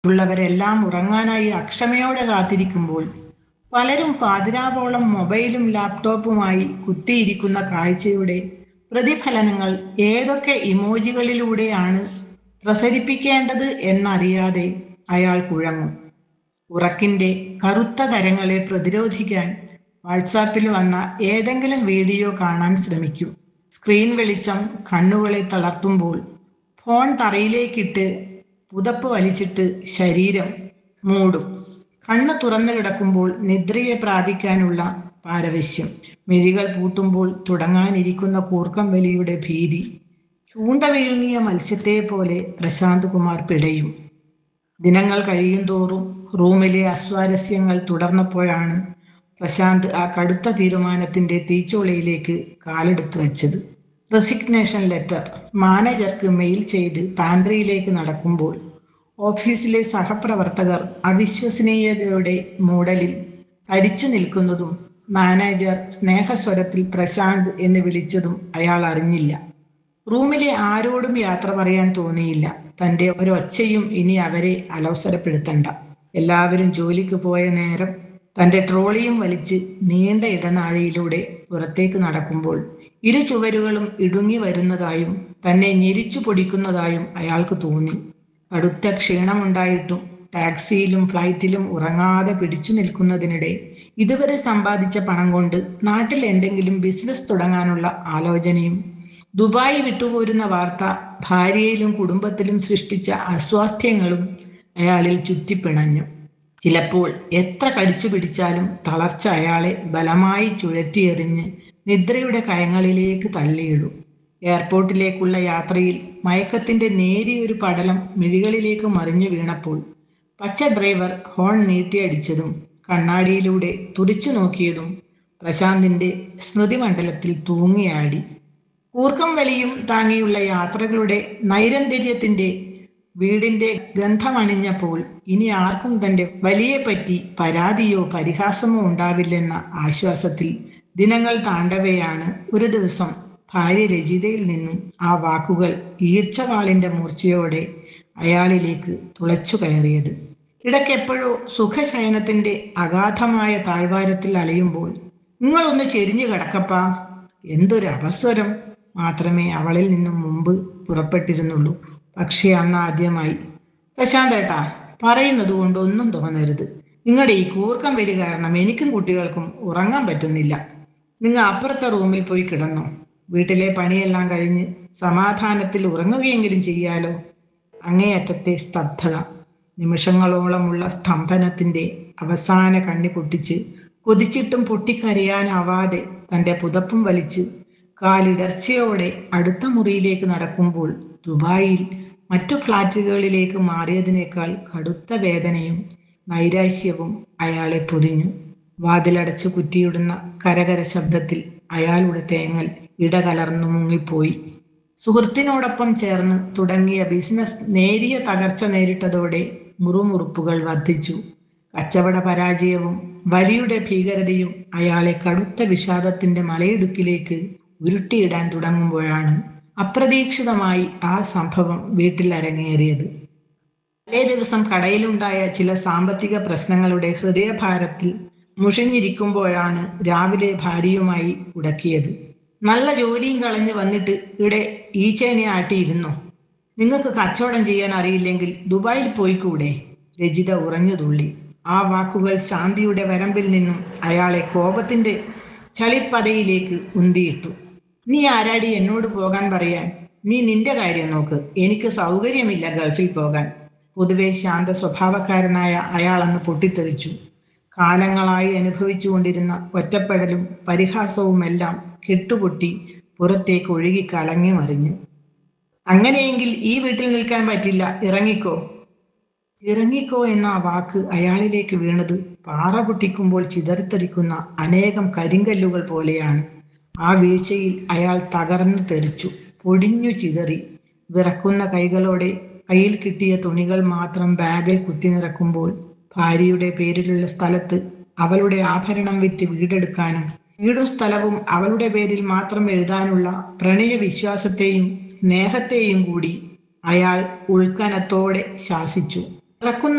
മറ്റുള്ളവരെല്ലാം ഉറങ്ങാനായി അക്ഷമയോടെ കാത്തിരിക്കുമ്പോൾ പലരും പാതിരാവോളം മൊബൈലും ലാപ്ടോപ്പുമായി കുത്തിയിരിക്കുന്ന കാഴ്ചയുടെ പ്രതിഫലനങ്ങൾ ഏതൊക്കെ ഇമോജികളിലൂടെയാണ് പ്രസരിപ്പിക്കേണ്ടത് എന്നറിയാതെ അയാൾ കുഴങ്ങും ഉറക്കിന്റെ കറുത്ത കരങ്ങളെ പ്രതിരോധിക്കാൻ വാട്സാപ്പിൽ വന്ന ഏതെങ്കിലും വീഡിയോ കാണാൻ ശ്രമിക്കൂ സ്ക്രീൻ വെളിച്ചം കണ്ണുകളെ തളർത്തുമ്പോൾ ഫോൺ തറയിലേക്കിട്ട് പുതപ്പ് വലിച്ചിട്ട് ശരീരം മൂടും കണ്ണ് തുറന്നു കിടക്കുമ്പോൾ നിദ്രയെ പ്രാപിക്കാനുള്ള പാരവശ്യം മിഴികൾ പൂട്ടുമ്പോൾ തുടങ്ങാനിരിക്കുന്ന കൂർക്കം വലിയുടെ ഭീതി ചൂണ്ട വിഴുങ്ങിയ മത്സ്യത്തെ പോലെ പ്രശാന്ത് കുമാർ പിടയും ദിനങ്ങൾ കഴിയും തോറും റൂമിലെ അസ്വാരസ്യങ്ങൾ തുടർന്നപ്പോഴാണ് പ്രശാന്ത് ആ കടുത്ത തീരുമാനത്തിന്റെ തീച്ചോളയിലേക്ക് കാലെടുത്തു വച്ചത് റെസിഗ്നേഷൻ ലെറ്റർ മാനേജർക്ക് മെയിൽ ചെയ്ത് പാൻട്രിയിലേക്ക് നടക്കുമ്പോൾ ഓഫീസിലെ സഹപ്രവർത്തകർ അവിശ്വസനീയതയുടെ മൂടലിൽ തരിച്ചു നിൽക്കുന്നതും മാനേജർ സ്നേഹസ്വരത്തിൽ പ്രശാന്ത് എന്ന് വിളിച്ചതും അയാൾ അറിഞ്ഞില്ല റൂമിലെ ആരോടും യാത്ര പറയാൻ തോന്നിയില്ല തന്റെ ഒരൊച്ചയും ഇനി അവരെ അലോസരപ്പെടുത്തണ്ട എല്ലാവരും ജോലിക്ക് പോയ നേരം തന്റെ ട്രോളിയും വലിച്ച് നീണ്ട ഇടനാഴിയിലൂടെ പുറത്തേക്ക് നടക്കുമ്പോൾ ഇരു ചുവരുകളും ഇടുങ്ങി വരുന്നതായും തന്നെ ഞെരിച്ചു പൊടിക്കുന്നതായും അയാൾക്ക് തോന്നി കടുത്ത ക്ഷീണമുണ്ടായിട്ടും ടാക്സിയിലും ഫ്ലൈറ്റിലും ഉറങ്ങാതെ പിടിച്ചു നിൽക്കുന്നതിനിടെ ഇതുവരെ സമ്പാദിച്ച പണം കൊണ്ട് നാട്ടിൽ എന്തെങ്കിലും ബിസിനസ് തുടങ്ങാനുള്ള ആലോചനയും ദുബായ് വിട്ടുപോരുന്ന വാർത്ത ഭാര്യയിലും കുടുംബത്തിലും സൃഷ്ടിച്ച അസ്വാസ്ഥ്യങ്ങളും അയാളിൽ ചുറ്റിപ്പിണഞ്ഞു ചിലപ്പോൾ എത്ര കടിച്ചു പിടിച്ചാലും തളർച്ച അയാളെ ബലമായി ചുഴറ്റിയെറിഞ്ഞ് നിദ്രയുടെ കയങ്ങളിലേക്ക് തള്ളിയിടും എയർപോർട്ടിലേക്കുള്ള യാത്രയിൽ മയക്കത്തിന്റെ നേരിയൊരു പടലം മിഴികളിലേക്ക് മറിഞ്ഞു വീണപ്പോൾ പച്ച ഡ്രൈവർ ഹോൺ നീട്ടിയടിച്ചതും കണ്ണാടിയിലൂടെ തുറിച്ചു നോക്കിയതും പ്രശാന്തിന്റെ സ്മൃതിമണ്ഡലത്തിൽ തൂങ്ങിയാടി കൂർക്കം വലിയും താങ്ങിയുള്ള യാത്രകളുടെ നൈരന്തര്യത്തിന്റെ വീടിന്റെ ഗന്ധമണിഞ്ഞപ്പോൾ ഇനി ആർക്കും തന്റെ വലിയെ പറ്റി പരാതിയോ പരിഹാസമോ ഉണ്ടാവില്ലെന്ന ആശ്വാസത്തിൽ ദിനങ്ങൾ താണ്ടവെയാണ് ഒരു ദിവസം ഭാര്യ രചിതയിൽ നിന്നും ആ വാക്കുകൾ ഈർച്ചവാളിന്റെ മൂർച്ചയോടെ അയാളിലേക്ക് തുളച്ചു കയറിയത് ഇടയ്ക്കെപ്പോഴോ സുഖശയനത്തിന്റെ അഗാധമായ താഴ്വാരത്തിൽ അലയുമ്പോൾ നിങ്ങളൊന്ന് ചെരിഞ്ഞു കിടക്കപ്പാ എന്തൊരു അപസ്വരം മാത്രമേ അവളിൽ നിന്നും മുമ്പ് പുറപ്പെട്ടിരുന്നുള്ളൂ പക്ഷേ അന്ന് ആദ്യമായി പ്രശാന്തേട്ടാ പറയുന്നത് കൊണ്ട് ഒന്നും തോന്നരുത് നിങ്ങളുടെ ഈ കൂർക്കം വലി കാരണം എനിക്കും കുട്ടികൾക്കും ഉറങ്ങാൻ പറ്റുന്നില്ല നിങ്ങൾ അപ്പുറത്തെ റൂമിൽ പോയി കിടന്നോ വീട്ടിലെ പണിയെല്ലാം കഴിഞ്ഞ് സമാധാനത്തിൽ ഉറങ്ങുകയെങ്കിലും ചെയ്യാലോ അങ്ങേയറ്റത്തെ സ്തബ്ധത നിമിഷങ്ങളോളമുള്ള സ്തംഭനത്തിന്റെ അവസാന കണ്ണി പൊട്ടിച്ച് കൊതിച്ചിട്ടും പൊട്ടിക്കരയാനാവാതെ തന്റെ പുതപ്പും വലിച്ച് കാലിടർച്ചയോടെ അടുത്ത മുറിയിലേക്ക് നടക്കുമ്പോൾ ദുബായിൽ മറ്റു ഫ്ലാറ്റുകളിലേക്ക് മാറിയതിനേക്കാൾ കടുത്ത വേദനയും നൈരാശ്യവും അയാളെ പൊതിഞ്ഞു വാതിലടച്ച് കുറ്റിയിടുന്ന കരകര ശബ്ദത്തിൽ അയാളുടെ തേങ്ങൽ ഇടകലർന്നു മുങ്ങിപ്പോയി സുഹൃത്തിനോടൊപ്പം ചേർന്ന് തുടങ്ങിയ ബിസിനസ് നേരിയ തകർച്ച നേരിട്ടതോടെ മുറുമുറുപ്പുകൾ വർദ്ധിച്ചു കച്ചവട പരാജയവും വലിയുടെ ഭീകരതയും അയാളെ കടുത്ത വിഷാദത്തിന്റെ മലയിടുക്കിലേക്ക് ഉരുട്ടിയിടാൻ തുടങ്ങുമ്പോഴാണ് അപ്രതീക്ഷിതമായി ആ സംഭവം വീട്ടിൽ അരങ്ങേറിയത് തലേ ദിവസം കടയിലുണ്ടായ ചില സാമ്പത്തിക പ്രശ്നങ്ങളുടെ ഹൃദയഭാരത്തിൽ മുഷിഞ്ഞിരിക്കുമ്പോഴാണ് രാവിലെ ഭാര്യയുമായി ഉടക്കിയത് നല്ല ജോലിയും കളഞ്ഞ് വന്നിട്ട് ഇവിടെ ഈച്ചേനെ ആട്ടിയിരുന്നോ നിങ്ങൾക്ക് കച്ചവടം ചെയ്യാൻ അറിയില്ലെങ്കിൽ ദുബായിൽ പോയിക്കൂടെ രജിത ഉറഞ്ഞു തുള്ളി ആ വാക്കുകൾ ശാന്തിയുടെ വരമ്പിൽ നിന്നും അയാളെ കോപത്തിന്റെ ചളിപ്പതയിലേക്ക് ഉന്തിയിട്ടു നീ ആരാടി എന്നോട് പോകാൻ പറയാൻ നീ നിന്റെ കാര്യം നോക്ക് എനിക്ക് സൗകര്യമില്ല ഗൾഫിൽ പോകാൻ പൊതുവെ ശാന്ത സ്വഭാവക്കാരനായ അയാൾ അന്ന് പൊട്ടിത്തെറിച്ചു കാലങ്ങളായി അനുഭവിച്ചുകൊണ്ടിരുന്ന ഒറ്റപ്പെടലും പരിഹാസവുമെല്ലാം കെട്ടുപൊട്ടി പുറത്തേക്ക് ഒഴുകി കലങ്ങി മറിഞ്ഞു അങ്ങനെയെങ്കിൽ ഈ വീട്ടിൽ നിൽക്കാൻ പറ്റില്ല ഇറങ്ങിക്കോ ഇറങ്ങിക്കോ എന്ന ആ വാക്ക് അയാളിലേക്ക് വീണത് പാറ പൊട്ടിക്കുമ്പോൾ ചിതറിത്തെറിക്കുന്ന അനേകം കരിങ്കല്ലുകൾ പോലെയാണ് ആ വീഴ്ചയിൽ അയാൾ തകർന്നു തെറിച്ചു പൊടിഞ്ഞു ചിതറി വിറക്കുന്ന കൈകളോടെ കയ്യിൽ കിട്ടിയ തുണികൾ മാത്രം ബാഗിൽ കുത്തി നിറക്കുമ്പോൾ ഭാര്യയുടെ പേരിലുള്ള സ്ഥലത്ത് അവളുടെ ആഭരണം വിറ്റ് വീടെടുക്കാനും വീടും സ്ഥലവും അവളുടെ പേരിൽ മാത്രം എഴുതാനുള്ള പ്രണയ വിശ്വാസത്തെയും സ്നേഹത്തെയും കൂടി അയാൾ ഉൾക്കനത്തോടെ ശാസിച്ചു ഇറക്കുന്ന